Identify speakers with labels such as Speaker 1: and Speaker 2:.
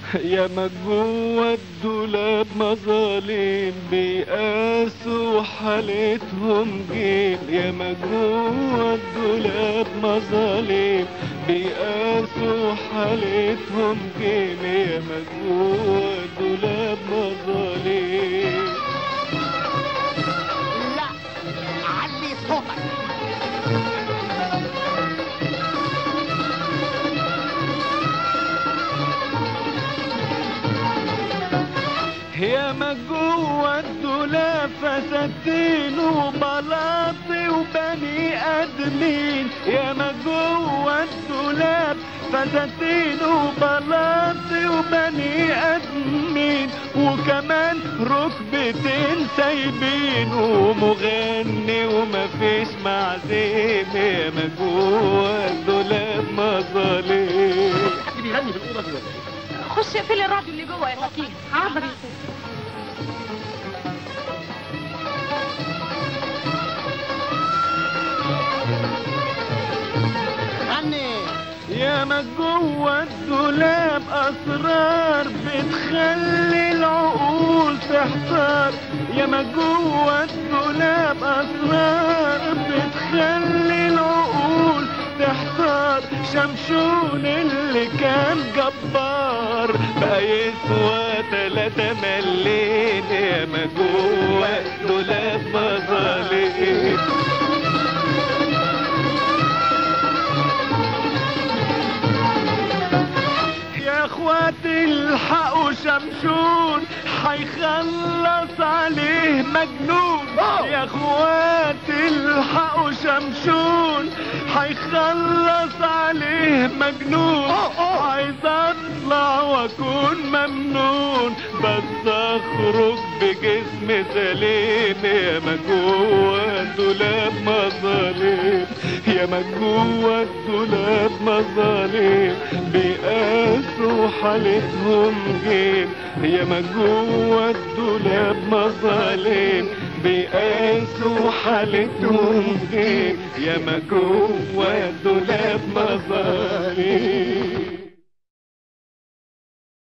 Speaker 1: يا ما جوه الدولاب مظالم بيقاسوا حالتهم جيل يا ما جوه الدولاب مظالم بيقاسوا حالتهم جيل يا ما جوه الدولاب مظالم
Speaker 2: لا علي صوتك
Speaker 1: يا ما جوه الدولاب فساتين وبلاطي وبني ادمين يا ما جوه الدولاب فساتين وبلاطي وبني ادمين وكمان ركبتين سايبين ومغني ومفيش معزيم يا ما جوه الدولاب مظالم
Speaker 2: حد بيغني في الاوضه دي ولا ايه
Speaker 3: خش اقفلي الراديو اللي جوه يا فكين حاضر يا ست
Speaker 2: غني
Speaker 1: يا ما جوه الدولاب اسرار بتخلي العقول تحتار يا ما جوه الدولاب اسرار بتخلي العقول تحتار شمشون اللي كان جبار بقى يسوى تلاتة ملين يا ما جوه الدولاب مظالم يا اخواتي الحقوا شمشون حيخلص عليه مجنون يا اخواتي الحقوا شمشون حيخلص عليه مجنون عايز اطلع واكون ممنون بس اخرج بجسم سليم يا ما جوه الدولاب مظالم يا ما جوه الدولاب مظالم بيقاسوا حالتهم جيل يا ما جوه الدولاب مظالم بيقاسوا حالتهم جيل يا ما جوه الدولاب مظالم